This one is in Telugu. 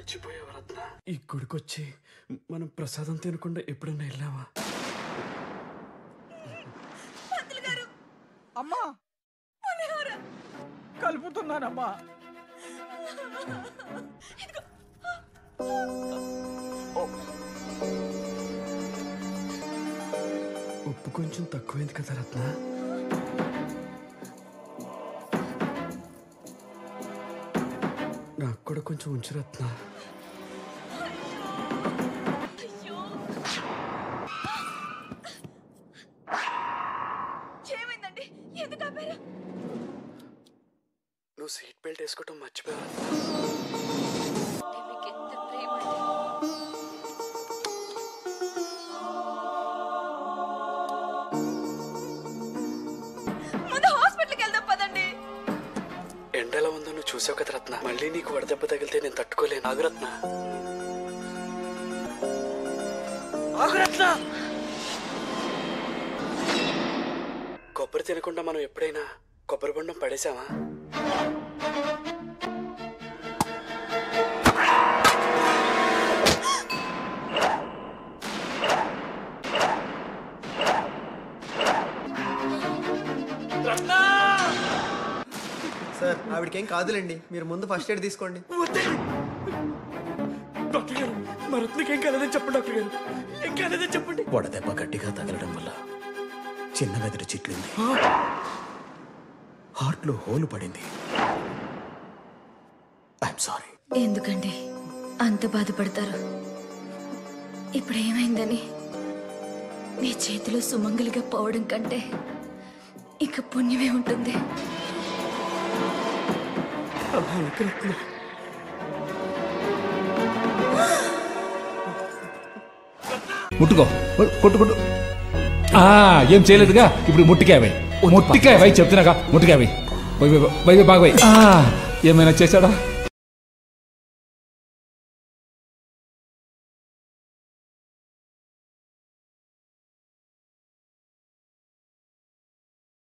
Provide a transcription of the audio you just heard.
మర్చిపోయావు రత్న ఈ గుడికొచ్చి మనం ప్రసాదం తినకుండా ఎప్పుడైనా వెళ్ళావా అమ్మా కలుపుతున్నానమ్మా ఉప్పు కొంచెం తక్కువైంది కదా రత్న నాకు కూడా కొంచెం ఉంచు రత్న ఏమైందండి ఎందుకు ఆపారు నువ్వు సీట్ బెల్ట్ వేసుకోవటం మర్చిపోయావు మీకు ఎంత ప్రేమ అండి ముందు హాస్పిటల్కి వెళ్దాం పదండి ఎండ ఎలా ఉందో నువ్వు చూసావు కదా రత్న మళ్ళీ నీకు వడదెబ్బ తగిలితే నేను తట్టుకోలేను ఆగురత్న ఆగురత్న కొబ్బరి తినకుండా మనం ఎప్పుడైనా కొబ్బరి బొండం పడేసామా సార్ ఆవిడకేం కాదులేండి మీరు ముందు ఫస్ట్ ఎయిడ్ తీసుకోండి డాక్టర్ గారు మా రత్నకి ఏం కాలేదని చెప్పండి డాక్టర్ గారు ఏం కాలేదని చెప్పండి వడదెబ్బ గట్టిగా తగలడం వల్ల చిన్న మెదడు చిట్లింది హార్ట్లో హోలు పడింది ఐఎమ్ సారీ ఎందుకండి అంత బాధపడతారు ఇప్పుడు ఏమైందని మీ చేతిలో సుమంగలిగా పోవడం కంటే ఇక పుణ్యమే ఉంటుంది అలాగే రత్న ముట్టుకో కొట్టు కొట్టు ఆ, ఏం చేయలేదుగా ఇప్పుడు ముట్టికాయ ముట్టికాయ వై చెప్తున్నాగా ముట్టికాయ వై వై, వై, వై, బాగా వై. ఆ, ఏమైనా చేశాడా